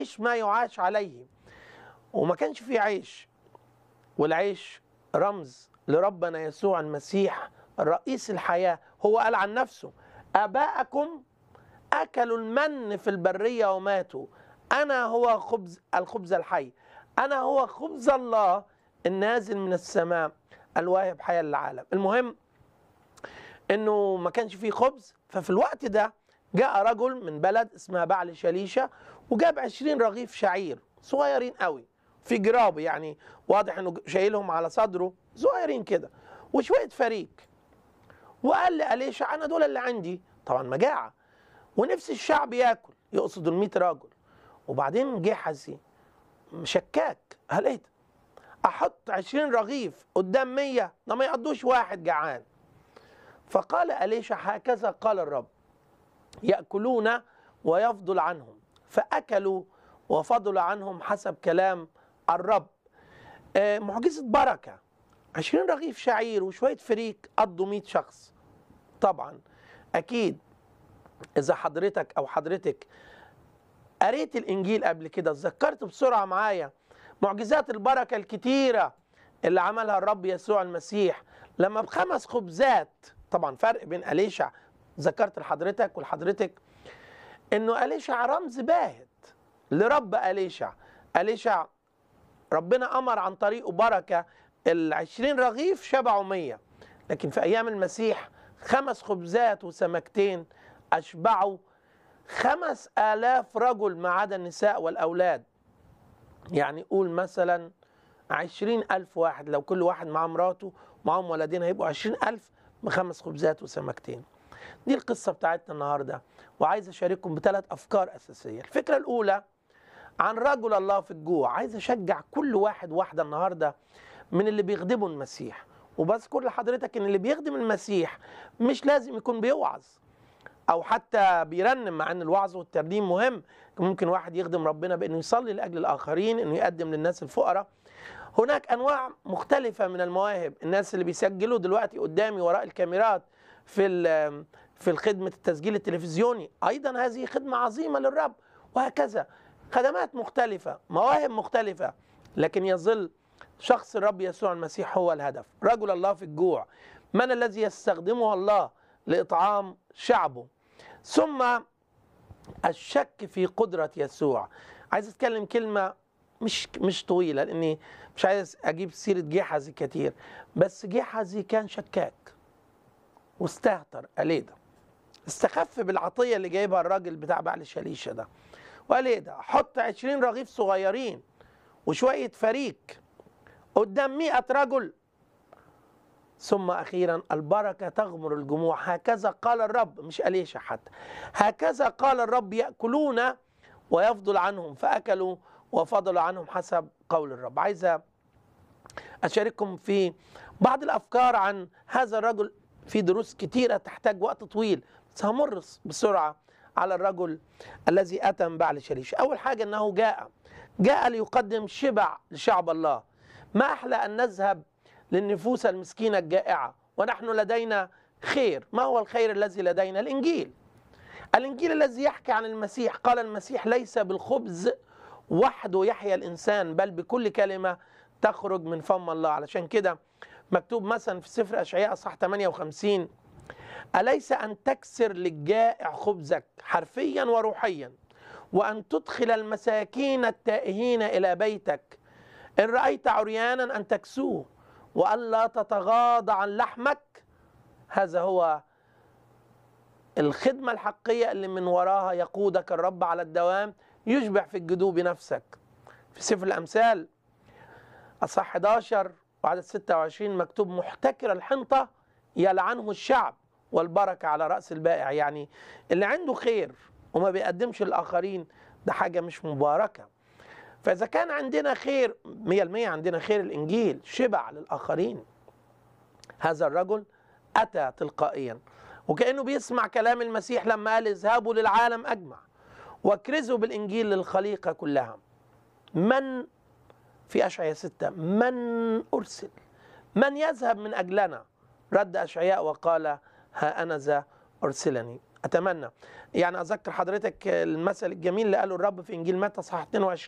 عيش ما يعاش عليه وما كانش فيه عيش والعيش رمز لربنا يسوع المسيح رئيس الحياة هو قال عن نفسه آباءكم أكلوا المن في البرية وماتوا أنا هو خبز الخبز الحي أنا هو خبز الله النازل من السماء الواهب حياة للعالم المهم انه ما كانش فيه خبز ففي الوقت ده جاء رجل من بلد اسمها بعل شليشة وجاب عشرين رغيف شعير صغيرين قوي في جراب يعني واضح انه شايلهم على صدره صغيرين كده وشوية فريك وقال لأليشع انا دول اللي عندي طبعا مجاعة ونفس الشعب ياكل يقصد ال 100 راجل وبعدين جه حزين شكاك هل ايه ده؟ احط 20 رغيف قدام 100 ده ما يقضوش واحد جعان فقال أليشع هكذا قال الرب يأكلون ويفضل عنهم فأكلوا وفضل عنهم حسب كلام الرب آه، معجزة بركة عشرين رغيف شعير وشوية فريك قضوا 100 شخص طبعا أكيد إذا حضرتك أو حضرتك قريت الإنجيل قبل كده اتذكرت بسرعة معايا معجزات البركة الكتيرة اللي عملها الرب يسوع المسيح لما بخمس خبزات طبعا فرق بين أليشع ذكرت لحضرتك ولحضرتك انه أليشع رمز باهت لرب أليشع أليشع ربنا أمر عن طريقه بركة العشرين رغيف شبعوا مية لكن في أيام المسيح خمس خبزات وسمكتين أشبعوا خمس آلاف رجل ما عدا النساء والأولاد يعني قول مثلا عشرين ألف واحد لو كل واحد معاه مراته معاهم ولدين هيبقوا عشرين ألف بخمس خبزات وسمكتين دي القصة بتاعتنا النهاردة وعايز أشارككم بثلاث أفكار أساسية الفكرة الأولى عن رجل الله في الجوع عايز أشجع كل واحد واحدة النهاردة من اللي بيخدموا المسيح وبذكر لحضرتك ان اللي بيخدم المسيح مش لازم يكون بيوعظ او حتى بيرنم مع ان الوعظ والترنيم مهم ممكن واحد يخدم ربنا بانه يصلي لاجل الاخرين انه يقدم للناس الفقراء هناك انواع مختلفه من المواهب الناس اللي بيسجلوا دلوقتي قدامي وراء الكاميرات في ال- في خدمه التسجيل التلفزيوني ايضا هذه خدمه عظيمه للرب وهكذا خدمات مختلفه مواهب مختلفه لكن يظل شخص الرب يسوع المسيح هو الهدف رجل الله في الجوع من الذي يستخدمه الله لاطعام شعبه ثم الشك في قدره يسوع عايز اتكلم كلمه مش مش طويله لاني مش عايز اجيب سيره جحزي كتير بس جحزي كان شكاك واستهتر قال ايه ده استخف بالعطيه اللي جايبها الراجل بتاع بعل شليشه ده وقال ايه ده حط 20 رغيف صغيرين وشويه فريك قدام 100 رجل ثم اخيرا البركه تغمر الجموع هكذا قال الرب مش أليشع حتى هكذا قال الرب ياكلون ويفضل عنهم فاكلوا وفضل عنهم حسب قول الرب عايزه اشارككم في بعض الافكار عن هذا الرجل في دروس كتيره تحتاج وقت طويل بس همر بسرعه على الرجل الذي اتى من بعل شليش اول حاجه انه جاء جاء ليقدم شبع لشعب الله ما احلى ان نذهب للنفوس المسكينه الجائعه ونحن لدينا خير ما هو الخير الذي لدينا الانجيل الانجيل الذي يحكي عن المسيح قال المسيح ليس بالخبز وحده يحيا الانسان بل بكل كلمه تخرج من فم الله علشان كده مكتوب مثلا في سفر اشعياء اصحاح 58 اليس ان تكسر للجائع خبزك حرفيا وروحيا وان تدخل المساكين التائهين الى بيتك ان رايت عريانا ان تكسوه والا تتغاضى عن لحمك هذا هو الخدمة الحقيقية اللي من وراها يقودك الرب على الدوام يشبع في الجدوب نفسك في سفر الأمثال أصح 11 وعدد 26 مكتوب محتكر الحنطة يلعنه الشعب والبركة على رأس البائع يعني اللي عنده خير وما بيقدمش للآخرين ده حاجة مش مباركة فإذا كان عندنا خير 100% عندنا خير الإنجيل شبع للآخرين هذا الرجل أتى تلقائيا وكأنه بيسمع كلام المسيح لما قال اذهبوا للعالم أجمع واكرزوا بالإنجيل للخليقة كلها من في أشعياء ستة من أرسل من يذهب من أجلنا رد أشعياء وقال ها أنا ذا أرسلني اتمنى يعني اذكر حضرتك المثل الجميل اللي قاله الرب في انجيل متى صح 22